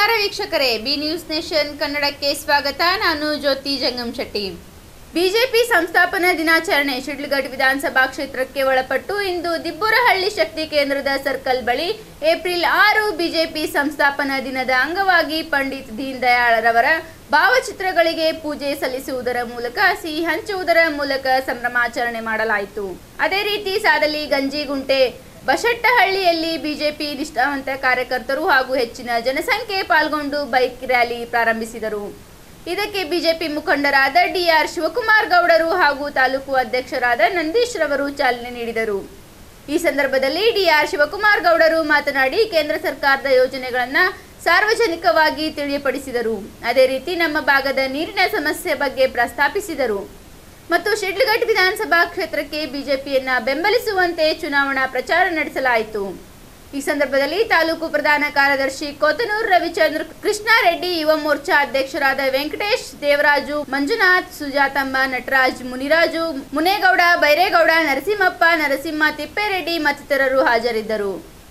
ನಮಸ್ಕಾರ ವೀಕ್ಷಕರೇ B News nation ಕನ್ನಡಕ್ಕೆ ಸ್ವಾಗತ ನಾನು ಜ್ಯೋತಿ ಜಂಗಮ್ ಶೆಟ್ಟಿ ಬಿಜೆಪಿ ಸಂಸ್ಥಾಪನಾ ದಿನಾಚರಣೆ ಶಿಡ್ಲಘಟ್ಟ ವಿಧಾನಸಭಾ ಕ್ಷೇತ್ರಕ್ಕೆ ಒಳಪಟ್ಟು ಇಂದು ದಿಬ್ಬುರಹಳ್ಳಿ ಶಕ್ತಿ ಕೇಂದ್ರದ ಸರ್ಕಲ್ ಬಳಿ ಏಪ್ರಿಲ್ ಆರು ಬಿಜೆಪಿ ಸಂಸ್ಥಾಪನಾ ದಿನದ ಅಂಗವಾಗಿ ಪಂಡಿತ್ ದೀನ್ ದಯಾಳರವರ ಭಾವಚಿತ್ರಗಳಿಗೆ ಪೂಜೆ ಸಲ್ಲಿಸುವುದರ ಮೂಲಕ ಸಿಹಿ ಹಂಚುವುದರ ಮೂಲಕ ಸಂಭ್ರಮಾಚರಣೆ ಮಾಡಲಾಯಿತು ಅದೇ ರೀತಿ ಸಾದಲಿ ಗಂಜಿಗುಂಟೆ ಬಶೆಟ್ಟಹಳ್ಳಿಯಲ್ಲಿ ಬಿಜೆಪಿ ನಿಷ್ಠಾವಂತ ಕಾರ್ಯಕರ್ತರು ಹಾಗೂ ಹೆಚ್ಚಿನ ಜನಸಂಖ್ಯೆ ಪಾಲ್ಗೊಂಡು ಬೈಕ್ ರ್ಯಾಲಿ ಪ್ರಾರಂಭಿಸಿದರು ಇದಕ್ಕೆ ಬಿಜೆಪಿ ಮುಖಂಡರಾದ ಡಿಆರ್ ಶಿವಕುಮಾರ್ ಗೌಡರು ಹಾಗೂ ತಾಲೂಕು ಅಧ್ಯಕ್ಷರಾದ ನಂದೀಶ್ ರವರು ಚಾಲನೆ ನೀಡಿದರು ಈ ಸಂದರ್ಭದಲ್ಲಿ ಡಿಆರ್ ಶಿವಕುಮಾರ್ ಗೌಡರು ಮಾತನಾಡಿ ಕೇಂದ್ರ ಸರ್ಕಾರದ ಯೋಜನೆಗಳನ್ನು ಸಾರ್ವಜನಿಕವಾಗಿ ತಿಳಿಯಪಡಿಸಿದರು ಅದೇ ರೀತಿ ನಮ್ಮ ಭಾಗದ ನೀರಿನ ಸಮಸ್ಯೆ ಬಗ್ಗೆ ಪ್ರಸ್ತಾಪಿಸಿದರು ಮತ್ತು ಶಿಡ್ಲಘಟ್ಟ ವಿಧಾನಸಭಾ ಕ್ಷೇತ್ರಕ್ಕೆ ಬಿಜೆಪಿಯನ್ನ ಬೆಂಬಲಿಸುವಂತೆ ಚುನಾವಣಾ ಪ್ರಚಾರ ನಡೆಸಲಾಯಿತು ಈ ಸಂದರ್ಭದಲ್ಲಿ ತಾಲೂಕು ಪ್ರಧಾನ ಕಾರ್ಯದರ್ಶಿ ಕೋತನೂರು ರವಿಚಂದ್ರ ಕೃಷ್ಣಾರೆಡ್ಡಿ ಯುವ ಮೋರ್ಚಾ ಅಧ್ಯಕ್ಷರಾದ ವೆಂಕಟೇಶ್ ದೇವರಾಜು ಮಂಜುನಾಥ್ ಸುಜಾತಮ್ಮ ನಟರಾಜ್ ಮುನಿರಾಜು ಮುನೇಗೌಡ ಬೈರೇಗೌಡ ನರಸಿಂಹಪ್ಪ ನರಸಿಂಹ ತಿಪ್ಪೇರೆಡ್ಡಿ ಮತ್ತಿತರರು ಹಾಜರಿದ್ದರು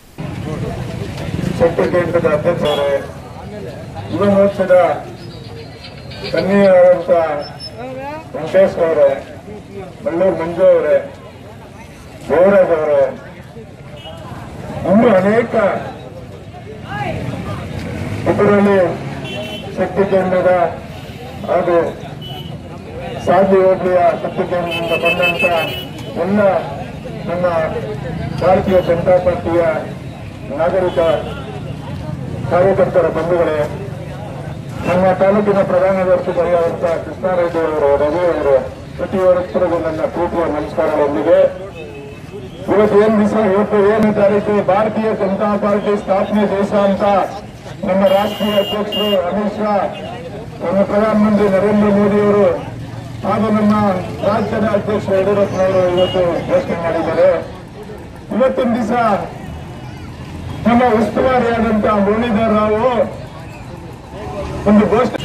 ಶಕ್ತಿ ಕೇಂದ್ರದ ಅಧ್ಯಕ್ಷರೇ ಯುವ ಮೋರ್ಚಾದ ಕನ್ನಿಯಾದಂತ ವೆಂಕಟೇಶ್ ಅವರೇ ಮಳ್ಳೂರು ಮಂಜು ಅವರೇ ದೇವರಾಜ್ ಅವರೇ ಇನ್ನೂ ಅನೇಕ ಇದರಲ್ಲಿ ಶಕ್ತಿ ಕೇಂದ್ರದ ಹಾಗೂ ಸಾಧಿ ಹೋಬಳಿಯ ಶಕ್ತಿ ಕೇಂದ್ರದಿಂದ ಬಂದಂತ ಎಲ್ಲ ನಮ್ಮ ಭಾರತೀಯ ಜನತಾ ಪಾರ್ಟಿಯ ನಾಗರಿಕ ಕಾರ್ಯಕರ್ತರ ಬಂಧುಗಳೇ ನಮ್ಮ ತಾಲೂಕಿನ ಪ್ರಧಾನದರ್ಶಿಗಳಾದಂತಹ ಕೃಷ್ಣಾರೆಡ್ಡಿ ಅವರು ರವಿ ಅವರು ಪ್ರತಿಯೊಬ್ಬರಿಗೂ ನನ್ನ ಪ್ರೀತಿಯ ನಮಸ್ಕಾರಗಳೊಂದಿಗೆ ಇವತ್ತು ಏನ್ ದಿವಸ ಇವತ್ತು ಏನು ತಾರೀಕು ಭಾರತೀಯ ಜನತಾ ಪಾರ್ಟಿ ಸ್ಥಾಪನೆ ದೇಶ ಅಂತ ನಮ್ಮ ರಾಷ್ಟ್ರೀಯ ಅಧ್ಯಕ್ಷರು ಅಮಿತ್ ಶಾ ನಮ್ಮ ಪ್ರಧಾನಮಂತ್ರಿ ನರೇಂದ್ರ ಮೋದಿ ಅವರು ಹಾಗೂ ನಮ್ಮ ರಾಜ್ಯದ ಅಧ್ಯಕ್ಷರು ಯಡಿಯೂರಪ್ಪನವರು ಇವತ್ತು ಘೋಷಣೆ ಮಾಡಿದ್ದಾರೆ ಇವತ್ತಿನ ದಿವಸ ನಮ್ಮ ಉಸ್ತುವಾರಿಯಾದಂತಹ ಮುರಳೀಧರ್ ರಾವು ಒಂದು ಘೋಷಣೆ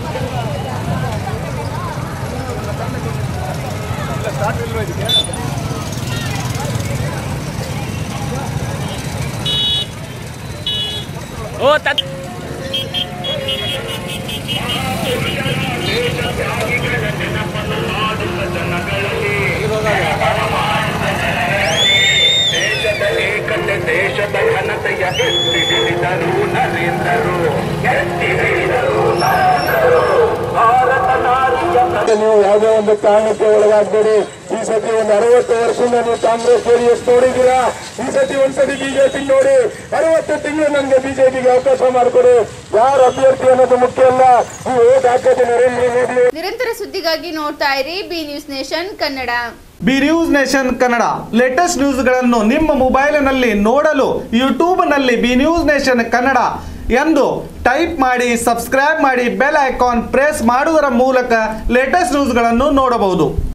ಓ ತತ್ ದೇಶದ ಏಕತೆ ದೇಶದ ಘನತೆಯ ಎತ್ತಿ ಹಿಡಿದರು ನರೇಂದ್ರರು ಎತ್ತಿ ಹಿಡಿದರು ನರೇಂದ್ರರು ಭಾರತ ನಾರಿಯ ನೀವು ಯಾವುದೇ ಒಂದು ಕಾರಣಕ್ಕೆ ಒಳಗಾಗಬೇಡಿ ಈ ಸತಿ ಒಂದು ಅರವತ್ತು ವರ್ಷದಿಂದ ನೀವು ಕಾಂಗ್ರೆಸ್ ಜೆಡಿಎಸ್ ನೋಡಿದ್ದೀರಾ ಈ ಸತಿ ಒಂದ್ಸತಿ ಬಿಜೆಪಿ ನೋಡಿ ಅರವತ್ತು ತಿಂಗಳು ನಮ್ಗೆ ಬಿಜೆಪಿಗೆ ಅವಕಾಶ ಮಾಡಿಕೊಡಿ ಯಾರು ಅಭ್ಯರ್ಥಿ ಅನ್ನೋದು ಮುಖ್ಯ ಅಲ್ಲ ನೀವು ಓಟ್ ಹಾಕೋದು ನರೇಂದ್ರ ಮೋದಿ ನಿರಂತರ ಸುದ್ದಿಗಾಗಿ ನೋಡ್ತಾ ಇರಿ B News Nation Kannada B News Nation Kannada latest ನ್ಯೂಸ್ಗಳನ್ನು ನಿಮ್ಮ ಮೊಬೈಲಿನಲ್ಲಿ ನೋಡಲು ಯೂಟ್ಯೂಬ್ನಲ್ಲಿ ಬಿ ನ್ಯೂಸ್ ನೇಷನ್ ಕನ್ನಡ ಎಂದು ಟೈಪ್ ಮಾಡಿ ಸಬ್ಸ್ಕ್ರೈಬ್ ಮಾಡಿ ಬೆಲ್ ಐಕಾನ್ ಪ್ರೆಸ್ ಮಾಡುವುದರ ಮೂಲಕ ಲೇಟೆಸ್ಟ್ ನ್ಯೂಸ್ಗಳನ್ನು ನೋಡಬಹುದು